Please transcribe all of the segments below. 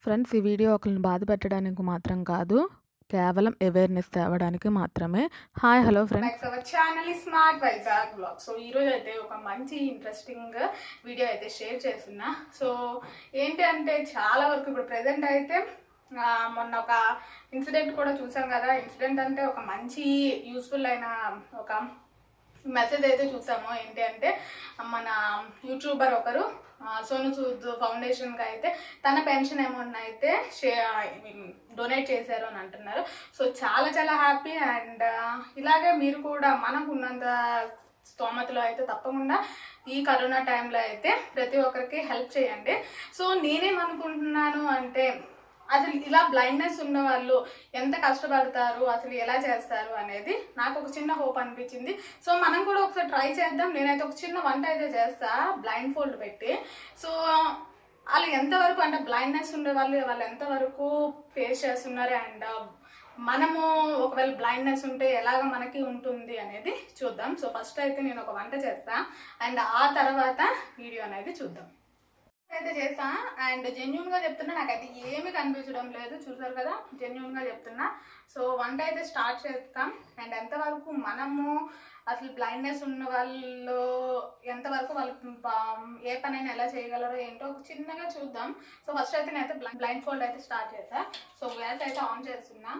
friends ఈ video ఒకరిని బాధ పెట్టడానికి మాత్రం కాదు కేవలం అవేర్నెస్ తేవడానికి మాత్రమే hi hello friends next our channel smart Vizag blog so ఈరోజు అయితే ఒక మంచి ఇంట్రెస్టింగ్ వీడియో అయితే షేర్ చేస్తున్నా సో ఏంటి అంటే చాలా వరకు ఇప్పుడు ప్రెసెంట్ అయితే ఆ, మొన్న ఒక ఇన్సిడెంట్ కూడా చూసాం కదా ఇన్సిడెంట్ అంటే ఒక మంచి యూస్ఫుల్ అయిన ఒక మెసేజ్ అయితే చూసాము ఏంటి అంటే మన యూట్యూబర్ ఒకరు ఆ, సోను సూద్ ఫౌండేషన్కి అయితే తన పెన్షన్ అమౌంట్ అయితే షే డొనేట్ చేశారు అని అంటున్నారు సో చాలా చాలా హ్యాపీ అండ్ ఇలాగే మీరు కూడా మనకు ఉన్నంత స్తోమతలో అయితే తప్పకుండా ఈ కరోనా టైంలో అయితే ప్రతి ఒక్కరికి హెల్ప్ చేయండి సో నేనేమనుకుంటున్నాను అంటే అసలు ఇలా బ్లైండ్నెస్ ఉన్న వాళ్ళు ఎంత కష్టపడతారు అసలు ఎలా చేస్తారు అనేది నాకు ఒక చిన్న హోప్ అనిపించింది సో మనం కూడా ఒకసారి ట్రై చేద్దాం నేనైతే ఒక చిన్న వంట అయితే చేస్తా బ్లైండ్ ఫోల్డ్ పెట్టి సో వాళ్ళు ఎంతవరకు అంటే బ్లైండ్నెస్ ఉండే వాళ్ళు వాళ్ళు ఎంతవరకు ఫేస్ చేస్తున్నారు అండ్ మనము ఒకవేళ బ్లైండ్నెస్ ఉంటే ఎలాగ మనకి ఉంటుంది అనేది చూద్దాం సో ఫస్ట్ అయితే నేను ఒక వంట చేస్తా అండ్ ఆ తర్వాత వీడియో అనేది చూద్దాం అయితే చేసా అండ్ జెన్యున్ గా చెప్తున్నా నాకైతే ఏమీ కనిపించడం లేదు చూసారు కదా జెన్యున్ గా చెప్తున్నా సో వంట అయితే స్టార్ట్ చేస్తాం అండ్ ఎంతవరకు మనము అసలు బ్లైండ్నెస్ ఉన్న వాళ్ళు ఎంతవరకు వాళ్ళు ప- ఏ పనైనా ఎలా చేయగలరో ఏంటో ఒక చిన్నగా చూద్దాం సో ఫస్ట్ అయితే నేనైతే బ్లైండ్ ఫోల్డ్ అయితే స్టార్ట్ చేసా సో గ్యాస్ అయితే ఆన్ చేస్తున్నా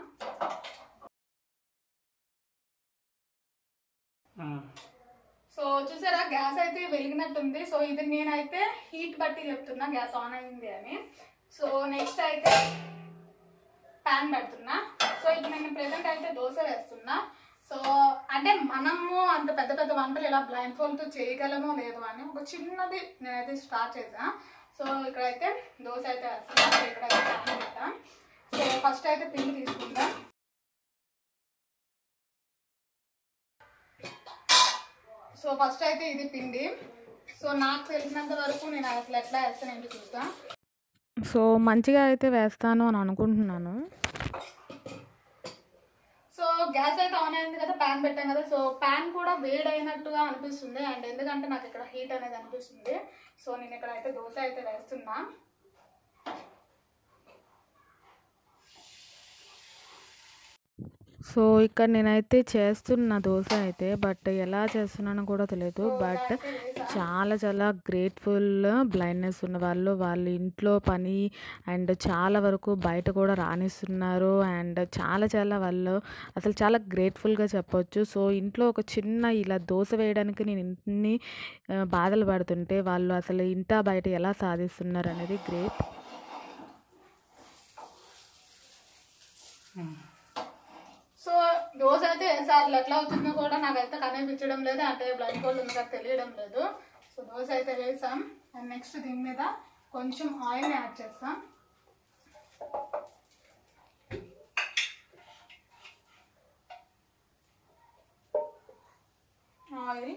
సో చూసారా గ్యాస్ అయితే వెలిగినట్టుంది సో ఇది నేనైతే హీట్ బట్టి చెప్తున్నా గ్యాస్ ఆన్ అయింది అని సో నెక్స్ట్ అయితే ప్యాన్ పెడుతున్నా సో ఇప్పుడు నేను ప్రెసెంట్ అయితే దోశ వేస్తున్నా సో అంటే మనము అంత పెద్ద పెద్ద వంటలు ఇలా బ్లైండ్ ఫోల్తో చేయగలమో లేదో అని ఒక చిన్నది నేనైతే స్టార్ట్ చేసా సో ఇక్కడైతే దోశ అయితే వేస్తున్నా సో ఇక్కడైతే ప్యాన్ పెట్టా సో ఫస్ట్ అయితే పిండి తీసుకుందాం సో ఫస్ట్ అయితే ఇది పిండి సో నాకు తెలిసినంత వరకు నేను అసలు ఎట్లా వేస్తాను ఏంటి చూస్తా సో మంచిగా అయితే వేస్తాను అని అనుకుంటున్నాను సో గ్యాస్ అయితే ఆన్ అయింది కదా ప్యాన్ పెట్టాం కదా సో ప్యాన్ కూడా వేడైనట్టుగా అనిపిస్తుంది అండ్ ఎందుకంటే నాకు ఇక్కడ హీట్ అనేది అనిపిస్తుంది సో నేను ఇక్కడ అయితే దోశ అయితే వేస్తున్నా సో ఇక్కడ నేనైతే చేస్తున్న దోశ అయితే బట్ ఎలా చేస్తున్నానో కూడా తెలియదు బట్ చాలా చాలా గ్రేట్ఫుల్ బ్లైండ్నెస్ ఉన్న వాళ్ళు వాళ్ళ ఇంట్లో పని అండ్ చాలా వరకు బయట కూడా రాణిస్తున్నారు అండ్ చాలా చాలా వాళ్ళు అసలు చాలా గ్రేట్ఫుల్గా చెప్పొచ్చు సో ఇంట్లో ఒక చిన్న ఇలా దోశ వేయడానికి నేను ఇన్ని ఆ, బాధలు పడుతుంటే వాళ్ళు అసలు ఇంటా బయట ఎలా సాధిస్తున్నారు అనేది గ్రేట్ సో దోశ అయితే సార్లు ఎట్లా అవుతుందో కూడా నాకైతే కనిపించడం లేదు అంటే బ్లడ్ కోల్డ్ ఉంది కదా తెలియడం లేదు సో దోశ అయితే వేసాం అండ్ నెక్స్ట్ దీని మీద కొంచెం ఆయిల్ యాడ్ చేస్తాం ఆయిల్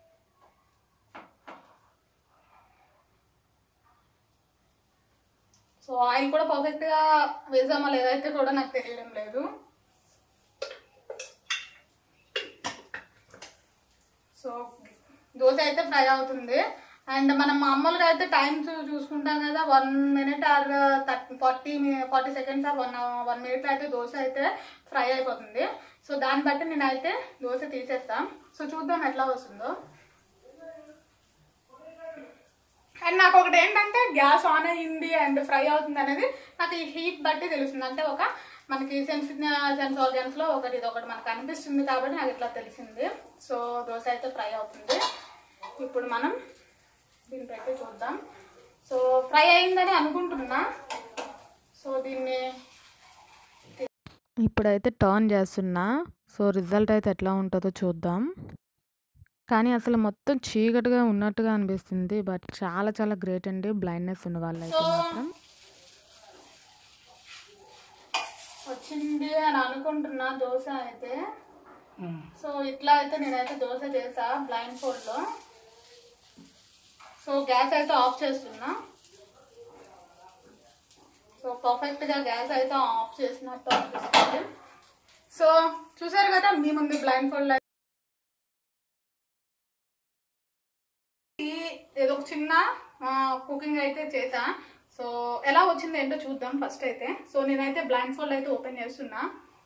సో ఆయిల్ కూడా పర్ఫెక్ట్గా వేసామా లేదైతే కూడా నాకు తెలియడం లేదు సో దోశ అయితే ఫ్రై అవుతుంది అండ్ మనం మామూలుగా అయితే టైం చూసుకుంటాం కదా one minute or thirty forty forty seconds or one one minute అయితే దోశ అయితే ఫ్రై అయిపోతుంది సో దాన్ని బట్టి నేనైతే దోశ తీసేస్తాం సో చూద్దాం ఎట్లా వస్తుందో అండ్ నాకు ఒకటి ఏంటంటే గ్యాస్ ఆన్ అయ్యింది అండ్ ఫ్రై అవుతుంది అనేది నాకు ఈ హీట్ బట్టి తెలుస్తుంది అంటే ఒక మనకి సెన్స్ సెన్స్ ఆర్గన్స్ లో ఒకటి ఇది ఒకటి మనకు అనిపిస్తుంది కాబట్టి నాకు ఇట్లా తెలిసింది సో దోశ అయితే ఫ్రై అవుతుంది ఇప్పుడు మనం దీన్ని పెట్టి చూద్దాం సో ఫ్రై అయిందని అనుకుంటున్నా సో దీన్ని ఇప్పుడైతే టర్న్ చేస్తున్నా సో రిజల్ట్ అయితే ఎట్లా ఉంటుందో చూద్దాం కానీ అసలు మొత్తం చీకటిగా ఉన్నట్టుగా అనిపిస్తుంది బట్ చాలా చాలా గ్రేట్ అండి బ్లైండ్నెస్ ఉన్న వాళ్ళైతే మాత్రం వచ్చింది అని అనుకుంటున్నా దోశ అయితే సో ఇట్లా అయితే నేనైతే దోశ చేసా బ్లైండ్ ఫోల్డ్ లో సో గ్యాస్ అయితే ఆఫ్ చేస్తున్నా సో పర్ఫెక్ట్ గా గ్యాస్ అయితే ఆఫ్ చేసినట్టు అనిపిస్తుంది సో చూసారు కదా మీ ముందు బ్లైండ్ ఫోల్డ్ ఏదో ఒక చిన్న కుకింగ్ అయితే చేసా సో ఎలా వచ్చిందో ఏంటో చూద్దాం ఫస్ట్ అయితే సో నేనైతే బ్లైండ్ ఫోల్డ్ అయితే ఓపెన్ చేస్తున్నా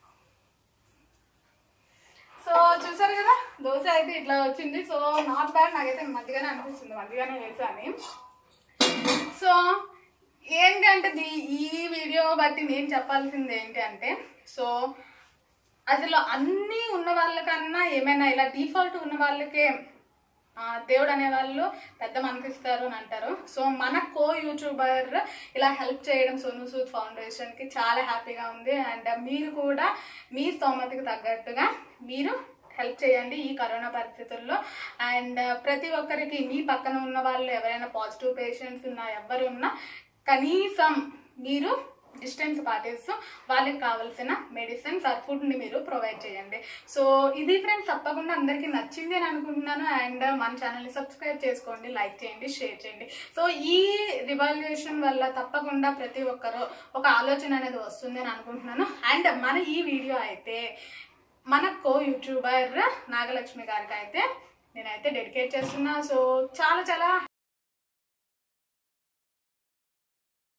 సో చూసారు కదా దోశ అయితే ఇట్లా వచ్చింది సో నాట్ బ్యాడ్ నాకైతే మంచిగానే అనిపిస్తుంది మంచిగానే వేసాను సో ఏంటి అంటే దీ- ఈ వీడియో బట్టి నేను చెప్పాల్సింది ఏంటి అంటే సో అసలు అన్నీ ఉన్న వాళ్ళకన్నా ఏమైనా ఇలా డిఫాల్ట్ ఉన్న వాళ్ళకే ఆ, దేవుడు అనేవాళ్ళు పెద్ద మనకిస్తారు అని అంటారు సో మన కో యూట్యూబర్ ఇలా హెల్ప్ చేయడం సోను సూద్ ఫౌండేషన్కి చాలా హ్యాపీగా ఉంది అండ్ మీరు కూడా మీ స్తోమతకి తగ్గట్టుగా మీరు హెల్ప్ చేయండి ఈ కరోనా పరిస్థితుల్లో అండ్ ప్రతి ఒక్కరికి మీ పక్కన ఉన్న వాళ్ళు ఎవరైనా పాజిటివ్ పేషెంట్స్ ఉన్నా ఎవరు ఉన్నా కనీసం మీరు డిస్టెన్స్ పాటిస్తూ వాళ్ళకి కావాల్సిన మెడిసిన్స్ ఆర్ ఫుడ్ని మీరు ప్రొవైడ్ చేయండి సో ఇది ఫ్రెండ్స్ తప్పకుండా అందరికీ నచ్చింది అని అనుకుంటున్నాను అండ్ మన ఛానల్ని సబ్స్క్రైబ్ చేసుకోండి లైక్ చేయండి షేర్ చేయండి సో ఈ రివాల్యుయేషన్ వల్ల తప్పకుండా ప్రతి ఒక్కరు ఒక ఆలోచన అనేది వస్తుంది అని అనుకుంటున్నాను అండ్ మన ఈ వీడియో అయితే మన కో యూట్యూబర్ నాగలక్ష్మి గారికి అయితే నేనైతే డెడికేట్ చేస్తున్నా సో చాలా చాలా